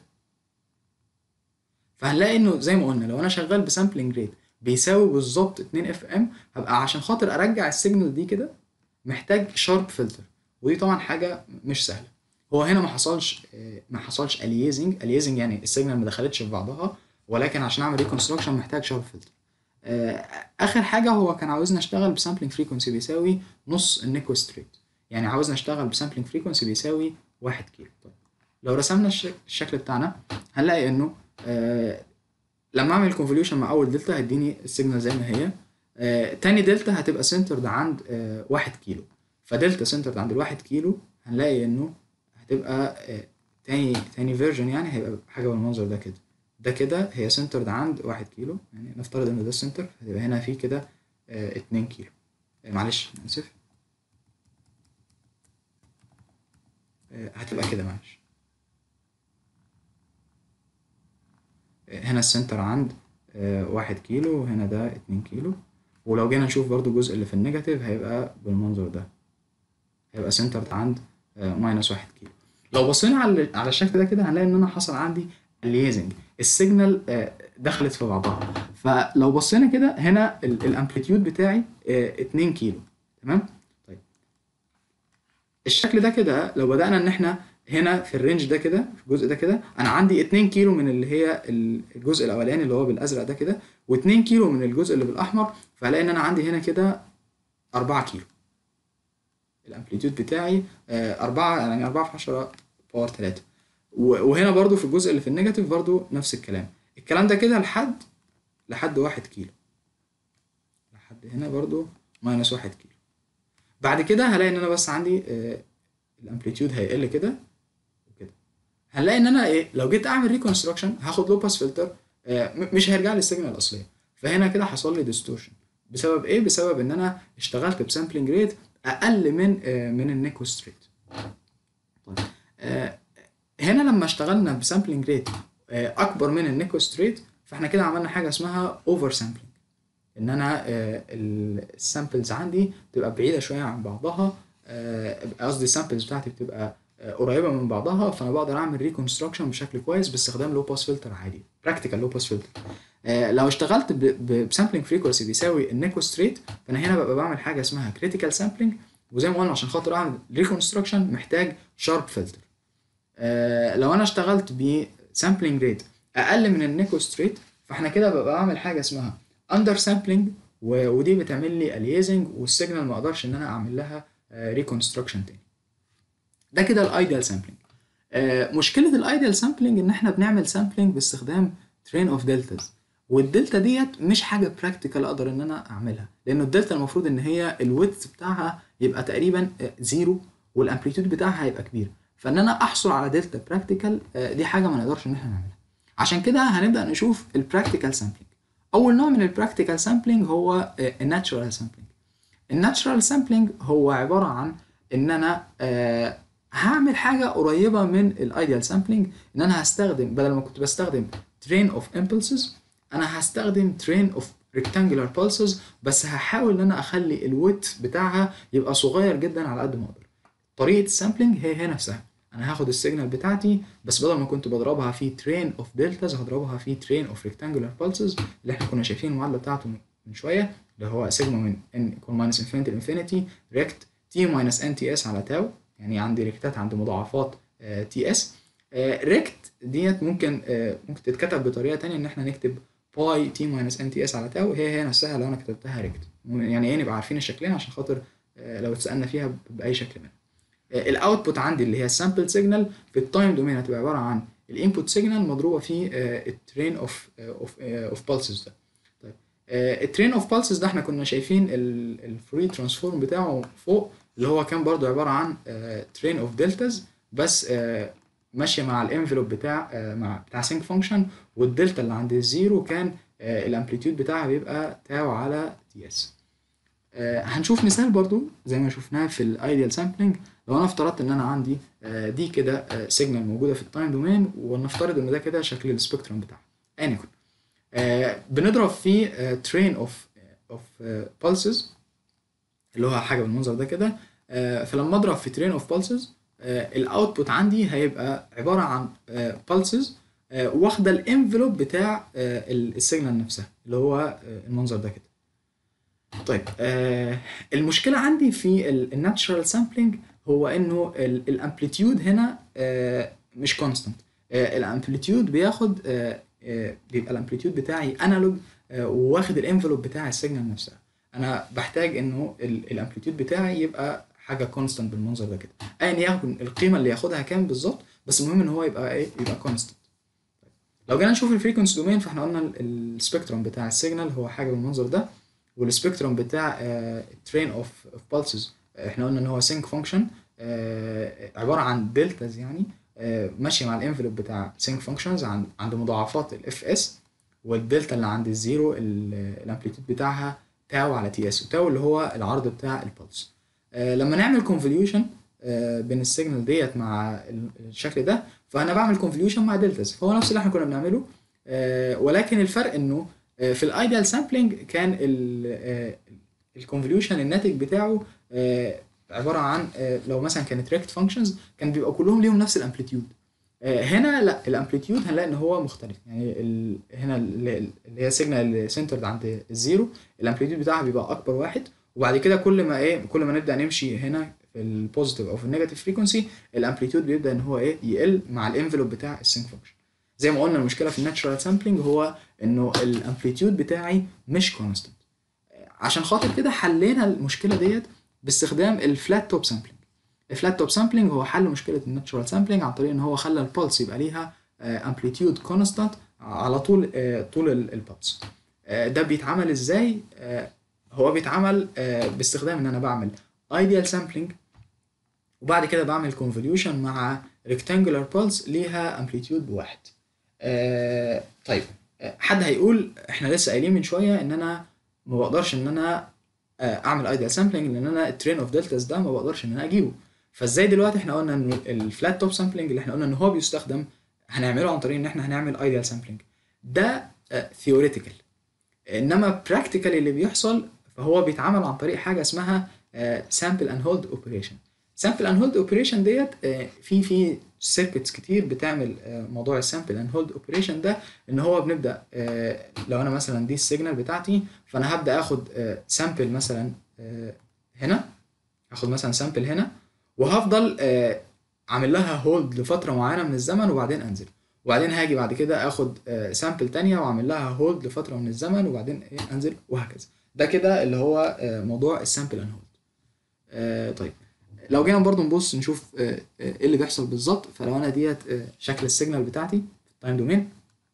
فهنلاقي انه زي ما قلنا لو انا شغال بسامبلنج ريت بيساوي بالظبط 2 اف ام هبقى عشان خاطر ارجع السيجنال دي كده محتاج شارب فلتر ودي طبعا حاجه مش سهله هو هنا ما حصلش آه، ما حصلش اليزنج اليزنج يعني السيجنال ما دخلتش في بعضها ولكن عشان اعمل ريكونستراكشن محتاج شارب فلتر اخر حاجه هو كان عاوزنا اشتغل بسامبلنج فريكونسي بيساوي نص النيكو ستريت يعني عاوزنا اشتغل بسامبلنج فريكونسي بيساوي 1 كيلو طيب لو رسمنا الشك- الشكل بتاعنا هنلاقي انه آه لما اعمل كونفوليوشن مع اول دلتا هيديني السيجنال زي ما هي آه تاني دلتا هتبقى سنترد عند آه 1 كيلو فدلتا سنترد عند الواحد كيلو هنلاقي انه هتبقى آه تاني تاني فيرجن يعني هيبقى حاجه بالمنظر ده كده ده كده هي سنترد عند واحد كيلو يعني نفترض ان ده السنتر هتبقى هنا في كده آه 2 كيلو آه معلش أنا اسف آه هتبقى كده معلش آه هنا السنتر عند آه واحد كيلو وهنا ده اتنين كيلو ولو جينا نشوف برضو الجزء اللي في النيجاتيف هيبقى بالمنظر ده هيبقى سنترد عند ماينس واحد كيلو لو بصينا على على الشكل ده كده هنلاقي ان انا حصل عندي الليزنج السيجنال آه، دخلت في بعضها فلو بصينا كده هنا الامبليتيود بتاعي آه، 2 كيلو تمام طيب الشكل ده كده لو بدأنا ان احنا هنا في الرينج ده كده في الجزء ده كده انا عندي 2 كيلو من اللي هي الجزء الاولاني اللي هو بالازرق ده كده و2 كيلو من الجزء اللي بالاحمر فهلاقي ان انا عندي هنا كده 4 كيلو الامبليتيود بتاعي 4 يعني 4 في 10 باور 3 وهنا برضو في الجزء اللي في النيجاتيف برضو نفس الكلام الكلام ده كده لحد لحد 1 كيلو لحد هنا برضو ماينس 1 كيلو بعد كده هلاقي ان انا بس عندي آه، الامبليتيود هيقل كده وكده هنلاقي ان انا ايه لو جيت اعمل ريكونستراكشن هاخد لو باس فلتر مش هيرجع لي السيجنال الاصليه فهنا كده حصل لي ديستورشن بسبب ايه بسبب ان انا اشتغلت بسامبلنج ريت اقل من آه، من النيكو ستريت طيب آه، هنا لما اشتغلنا بسامبلنج ريت اكبر من النيكو ستريت فاحنا كده عملنا حاجه اسمها اوفر سامبلنج ان انا السامبلز عندي تبقى بعيده شويه عن بعضها آه، قصدي السامبلز بتاعتي بتبقى آه، قريبه من بعضها فانا بقدر اعمل ريكونستراكشن بشكل كويس باستخدام لو باس فلتر عادي براكتيكال لو باس فلتر لو اشتغلت بسامبلنج فريكونسي بيساوي النيكو ستريت فانا هنا ببقى بعمل حاجه اسمها كريتيكال سامبلنج وزي ما قلنا عشان خاطر اعمل ريكونستراكشن محتاج شارب فلتر لو انا اشتغلت بسامبلنج ريت اقل من النيكو ستريت فاحنا كده ببقى بعمل حاجه اسمها اندر سامبلنج ودي بتعمل لي اليزنج والسيجنال ما اقدرش ان انا اعمل لها ريكونستراكشن تاني ده كده الايديال سامبلنج مشكله الايديال سامبلنج ان احنا بنعمل سامبلنج باستخدام ترين اوف دلتاز والدلتا ديت مش حاجه براكتيكال اقدر ان انا اعملها لان الدلتا المفروض ان هي الويدث بتاعها يبقى تقريبا آه، زيرو والامبليتيود بتاعها هيبقى كبير فان انا احصل على دلتا براكتيكال دي حاجه ما نقدرش ان احنا نعملها عشان كده هنبدا نشوف البراكتيكال سامبلنج اول نوع من البراكتيكال سامبلنج هو الناتشورال سامبلنج الناتشورال سامبلنج هو عباره عن ان انا آه، هعمل حاجه قريبه من الايديال سامبلنج ان انا هستخدم بدل ما كنت بستخدم ترين اوف امبلسز انا هستخدم ترين اوف ريكتانجولار pulses بس هحاول ان انا اخلي الويت بتاعها يبقى صغير جدا على قد ما اقدر طريقه السامبلنج هي هي نفسها انا هاخد السيجنال بتاعتي بس بدل ما كنت بضربها في ترين اوف دلتاز هضربها في ترين اوف ريكتانجولار pulses اللي احنا كنا شايفين المعادله بتاعته من شويه اللي هو سيجما من ان ايكوال ماينس انفينيتي لانفينيتي ريكت تي ماينس ان تي اس على تاو يعني عندي ريكتات عند مضاعفات تي اس ريكت ديت ممكن آه، ممكن تتكتب بطريقه تانية ان احنا نكتب باي تي ماينس ان تي اس على تاو هي هي نفسها لو انا كتبتها ريكت يعني ايه نبقى عارفين الشكلين عشان خاطر آه، لو اتسالنا فيها باي شكل منهم الاوتبوت عندي اللي هي السامبل سيجنال في التايم دومين هتبقى عباره عن الانبوت سيجنال مضروبه في الترين اوف اوف اوف بالسز ده طيب الترين اوف بالسز ده احنا كنا شايفين الفري ترانسفورم بتاعه فوق اللي هو كان برضو عباره عن ترين اوف دلتاز بس آه، ماشيه مع الانفلوب بتاع آه، مع بتاع سينك فانكشن والدلتا اللي عند الزيرو كان آه، الامبليتيود بتاعها بيبقى تاو على تي اس هنشوف مثال برضو زي ما شفناه في الايديال سامبلنج لو انا افترضت ان انا عندي آه، دي كده سيجنال موجوده في التايم دومين ونفترض ان ده كده شكل السبيكترم بتاعها ايا يكن آه، بنضرب في ترين اوف اوف بالسز اللي هو حاجه بالمنظر ده كده آه، فلما اضرب في ترين اوف بالسز الاوتبوت عندي هيبقى عباره عن بالسز واخده الانفلوب بتاع آه، السيجنال نفسها اللي هو آه، المنظر ده كده طيب آه المشكله عندي في الناتشرال سامبلنج هو انه الامبليتيود هنا آه مش كونستانت آه الامبليتيود بياخد آه آه بيبقى الامبليتيود بتاعي انالوج آه واخد الانفلوب بتاع السيجنال نفسها انا بحتاج انه الامبليتيود بتاعي يبقى حاجه كونستانت بالمنظر ده كده ايا يكن القيمه اللي ياخدها كام بالظبط بس المهم ان هو يبقى ايه يبقى كونستانت لو جينا نشوف الفريكونسي دومين فاحنا قلنا السبيكترم بتاع السيجنال هو حاجه بالمنظر ده والسبيكترم بتاع الترين اوف اوف pulses آه، احنا قلنا ان هو سينك فانكشن عباره عن دلتاز يعني آه، ماشيه مع الانفلوب بتاع سينك فانكشنز عند عند مضاعفات الاف اس والدلتا اللي عند الزيرو الامبليتيود بتاعها تاو على تي اس وتاو اللي هو العرض بتاع البلس لما نعمل كونفوليوشن بين السيجنال ديت مع الشكل ده فانا بعمل كونفوليوشن مع دلتاز فهو نفس اللي احنا كنا بنعمله آه، ولكن الفرق انه آه، في الايديال سامبلنج كان الكونفوليوشن الناتج بتاعه آه، عباره عن آه، لو مثلا كانت ريكت فانكشنز كان بيبقى كلهم ليهم نفس الامبليتيود هنا لا الامبليتيود هنلاقي ان هو مختلف يعني ال... هنا اللي اللي هي سيجنال سنترد عند الزيرو الامبليتيود بتاعها بيبقى اكبر واحد وبعد كده كل ما ايه كل ما نبدا نمشي هنا في البوزيتيف او في النيجاتيف فريكونسي الامبليتيود بيبدا ان هو ايه يقل مع الانفلوب بتاع السينك فانكشن زي ما قلنا المشكله في الناتشرال سامبلنج هو انه الامبليتيود بتاعي مش كونستنت عشان خاطر كده حلينا المشكله ديت باستخدام الفلات توب سامبلنج الفلات توب سامبلنج هو حل مشكله الناتشرال سامبلنج عن طريق ان هو خلى البلس يبقى ليها امبليتيود كونستانت على طول آه، طول البلس ده بيتعمل ازاي آه، هو بيتعمل آه، باستخدام ان انا بعمل ايديال سامبلنج وبعد كده بعمل كونفوليوشن مع ريكتانجولار بلس ليها امبليتيود بواحد آه، طيب آه، حد هيقول احنا لسه قايلين من شويه ان انا ما بقدرش ان انا آه، اعمل ايديال سامبلنج لان انا الترين اوف دلتاز ده ما بقدرش ان انا اجيبه فازاي دلوقتي احنا قلنا ان الفلات توب سامبلنج اللي احنا قلنا ان هو بيستخدم هنعمله عن طريق ان احنا هنعمل ايديال سامبلنج ده ثيوريتيكال انما براكتيكال اللي بيحصل فهو بيتعمل عن طريق حاجه اسمها سامبل اند هولد اوبريشن سامبل اند هولد اوبريشن ديت آه، في في سيركتس كتير بتعمل آه، موضوع السامبل اند هولد اوبريشن ده ان هو بنبدا آه، لو انا مثلا دي السيجنال بتاعتي فانا هبدا اخد سامبل مثلا آه، هنا هاخد مثلا سامبل هنا وهفضل آه، عامل لها هولد لفتره معينه من الزمن وبعدين انزل وبعدين هاجي بعد كده اخد سامبل تانية واعمل لها هولد لفتره من الزمن وبعدين إيه انزل وهكذا ده كده اللي هو آه، موضوع السامبل اند هولد طيب لو جينا برضو نبص نشوف آه، آه، ايه اللي بيحصل بالظبط فلو انا ديت آه، شكل السيجنال بتاعتي في التايم دومين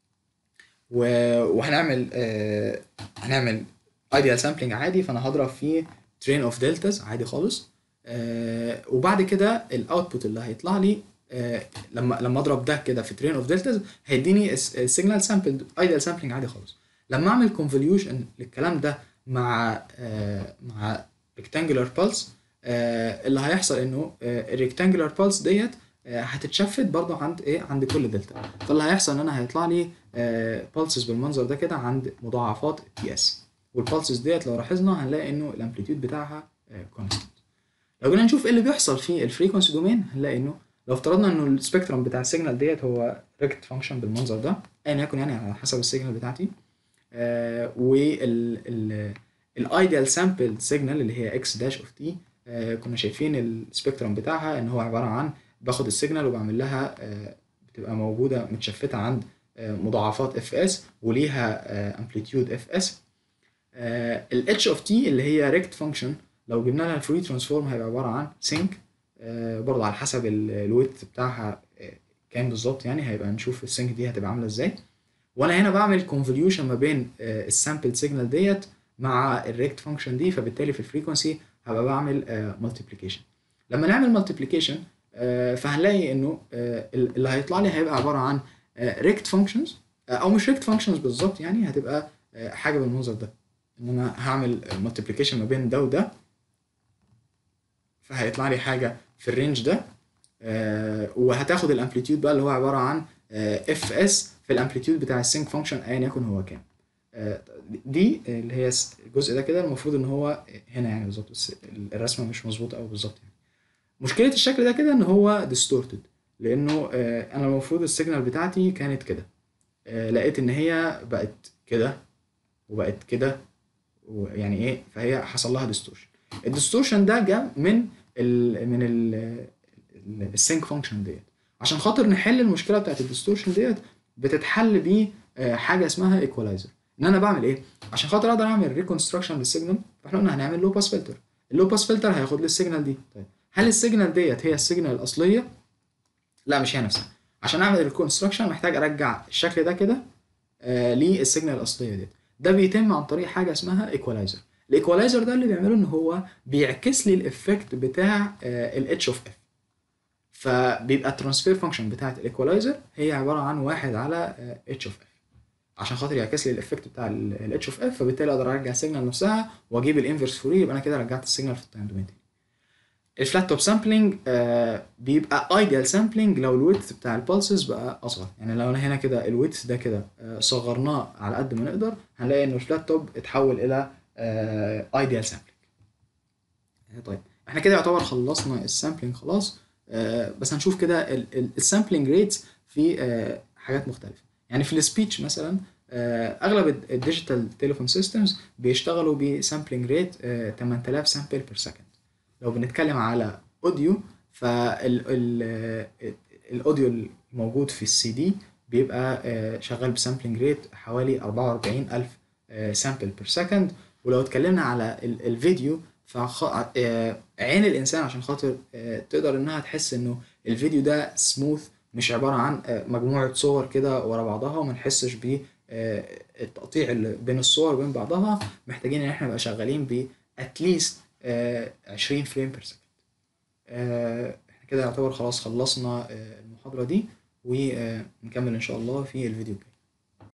و- وهنعمل آه، هنعمل ايديال سامبلنج عادي فانا هضرب فيه ترين اوف دلتاز عادي خالص آه، وبعد كده الاوتبوت اللي هيطلع لي آه، لما لما اضرب ده كده في ترين اوف دلتاز هيديني السيجنال سامبل ايديال سامبلنج عادي خالص لما اعمل كونفوليوشن للكلام ده مع آه، مع ريكتانجولار بالس اللي هيحصل انه الريكتانجولار بالس ديت آه، هتتشفت برضه عند ايه عند كل دلتا فاللي هيحصل ان انا هيطلع لي بالسز بالمنظر ده كده عند مضاعفات تي اس والبالسز ديت لو لاحظنا هنلاقي انه الامبليتيود بتاعها كونستنت لو جينا نشوف ايه اللي بيحصل في الفريكونسي دومين هنلاقي انه لو افترضنا انه السبيكترم بتاع السيجنال ديت هو ريكت فانكشن بالمنظر ده ايا يكن يعني على حسب السيجنال بتاعتي آه وال الايديال سامبل سيجنال اللي هي اكس داش اوف تي كنا شايفين السبيكترم بتاعها ان هو عباره عن باخد السيجنال وبعمل لها آه، بتبقى موجوده متشفته عند آه، مضاعفات اف اس وليها امبليتيود اف اس الاتش اوف تي اللي هي ريكت فانكشن لو جبنا لها الفري ترانسفورم هيبقى عباره عن سينك برضه على حسب الويت بتاعها آه، كام بالظبط يعني هيبقى نشوف السينك دي هتبقى عامله ازاي وانا هنا بعمل كونفوليوشن ما بين السامبل سيجنال ديت مع الريكت فانكشن دي فبالتالي في الفريكونسي هبقى بعمل مالتيبليكيشن لما نعمل مالتيبليكيشن فهنلاقي انه آه، اللي هيطلع لي هيبقى عباره عن ريكت فانكشنز او مش ريكت فانكشنز بالظبط يعني هتبقى آه، حاجه بالمنظر ده ان انا هعمل مالتيبليكيشن ما بين ده وده فهيطلع لي حاجه في الرينج ده آه، وهتاخد الامبليتيود بقى اللي هو عباره عن اف اس في الامبليتيود بتاع السينك فانكشن ايا يكن هو كام آه، دي اللي هي الجزء ده كده المفروض ان هو هنا يعني بالظبط بس الرسمه مش مظبوطه قوي بالظبط يعني مشكله الشكل ده كده ان هو ديستورتد لانه آه، انا المفروض السيجنال بتاعتي كانت كده آه، لقيت ان هي بقت كده وبقت كده ويعني ايه فهي حصل لها ديستورشن الديستورشن ده جاء من ال من ال السينك فانكشن ديت عشان خاطر نحل المشكله بتاعت الديستورشن ديت بتتحل ب حاجه اسمها ايكولايزر ان انا بعمل ايه عشان خاطر اقدر اعمل ريكونستراكشن للسيجنال فاحنا قلنا هنعمل لو باس فلتر اللو باس فلتر هياخد لي السيجنال دي طيب هل السيجنال ديت هي السيجنال الاصليه لا مش هي نفسها عشان اعمل ريكونستراكشن محتاج ارجع الشكل ده كده آه للسيجنال الاصليه ديت ده بيتم عن طريق حاجه اسمها ايكولايزر الايكولايزر ده اللي بيعمله ان هو بيعكس لي الايفكت بتاع الاتش اوف اف فبيبقى الترانسفير فانكشن بتاعت الايكولايزر هي عباره عن واحد على اتش اوف اف عشان خاطر يعكس لي الايفكت بتاع الاتش اوف اف فبالتالي اقدر ارجع السيجنال نفسها واجيب الانفرس فوري يبقى انا كده رجعت السيجنال في التايم دومين تاني الفلات توب سامبلينج بيبقى ايديال سامبلينج لو الويدث بتاع البالسز بقى اصغر يعني لو انا هنا كده الويدث ده كده آه، صغرناه على قد ما نقدر هنلاقي ان الفلات توب اتحول الى ايديال سامبلينج طيب احنا كده يعتبر خلصنا السامبلينج خلاص آه، بس هنشوف كده السامبلينج ريتس في آه، حاجات مختلفه يعني في السبيتش مثلا آه، اغلب الديجيتال تليفون سيستمز بيشتغلوا بسامبلينج ريت 8000 سامبل بير سكند لو بنتكلم على اوديو فالاوديو الموجود في السي دي بيبقى آه، شغال بسامبلينج ريت حوالي 44000 سامبل بير سكند ولو اتكلمنا على ال- الفيديو فخ... آه، عين الانسان عشان خاطر آه، تقدر انها تحس انه الفيديو ده سموث مش عباره عن آه، مجموعه صور كده ورا بعضها وما نحسش ب آه، التقطيع اللي بين الصور وبين بعضها محتاجين ان احنا نبقى شغالين ب اتليست 20 فريم بير سكند احنا كده يعتبر خلاص خلصنا آه، المحاضره دي ونكمل ان شاء الله في الفيديو الجاي